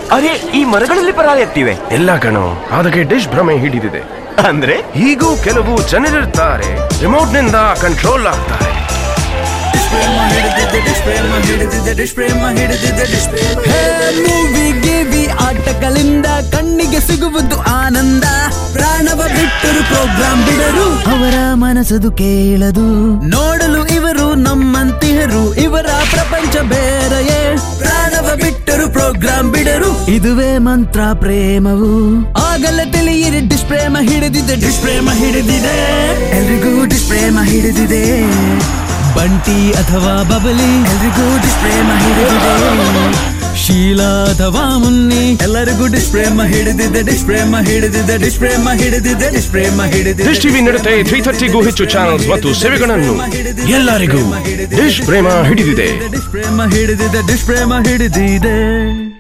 ಅರೆ ಈ ಮರಗಳಲ್ಲಿ ಪರಾರಿಯಾಗ್ತಿವೆ ಎಲ್ಲ ಕಣೋ ಅದಕ್ಕೆ ಡಿಶ್ ಭ್ರಮೆ ಹಿಡಿದಿದೆ ಅಂದ್ರೆ ಹೀಗೂ ಕೆಲವು ಜನರಿರ್ತಾರೆ ರಿಮೋಟ್ ನಿಂದ ಕಂಟ್ರೋಲ್ ಆಗ್ತಾರೆ ಮೂವಿ ಗೇವಿ ಆಟಗಳಿಂದ ಕಣ್ಣಿಗೆ ಸಿಗುವುದು ಆನಂದ ಪ್ರಾಣವ ಬಿಟ್ಟರು ಪ್ರೋಗ್ರಾಂ ಬಿಡರು ಅವರ ಮನಸ್ಸದು ಕೇಳದು ನೋಡಲು ಇವರು ನಮ್ಮಂತಿಹರು ಇವರ ಪ್ರಪಂಚ ಬೇರೆಯೇ ಪ್ರಾಣವ ಬಿಟ್ಟರು ಪ್ರೋಗ್ರಾಂ ಬಿಡರು ಇದುವೇ ಮಂತ್ರ ಪ್ರೇಮವು ಆಗಲೇ ತಿಳಿಯಿರಿ ಡಿಶ್ ಪ್ರೇಮ ಹಿಡಿದಿದೆ ಡಿಶ್ ಪ್ರೇಮ ಹಿಡಿದಿದೆ ಎಲ್ರಿಗೂ ಡಿಶ್ ಪ್ರೇಮ ಹಿಡಿದಿದೆ ಬಂಟಿ ಅಥವಾ ಬಬಲಿ ಎಲ್ರಿಗೂ ಡಿಶ್ ಪ್ರೇಮ ಹಿಡಿದಿದೆ ಶೀಲ ಅಥವಾ ಮುನ್ನಿ ಎಲ್ಲರಿಗೂ ಡಿಶ್ ಪ್ರೇಮ ಹಿಡಿದಿದೆ ಡಿಶ್ ಪ್ರೇಮ ಹಿಡಿದಿದೆ ಡಿಶ್ ಪ್ರೇಮ ಹಿಡಿದಿದೆ ಡಿಶ್ ಪ್ರೇಮ ಹಿಡಿದಿದೆ ಡಿಶ್ ಟಿವಿ ನೀಡುತ್ತೆ ತ್ರೀ ಥರ್ಟಿಗೂ ಹೆಚ್ಚು ಚಾನಲ್ಸ್ ಮತ್ತು ಸೇವೆಗಳನ್ನು ಎಲ್ಲರಿಗೂ ಡಿಶ್ ಪ್ರೇಮ ಹಿಡಿದಿದೆ ಡಿಶ್ ಪ್ರೇಮ ಹಿಡಿದಿದೆ ಡಿಶ್ ಪ್ರೇಮ ಹಿಡಿದಿದೆ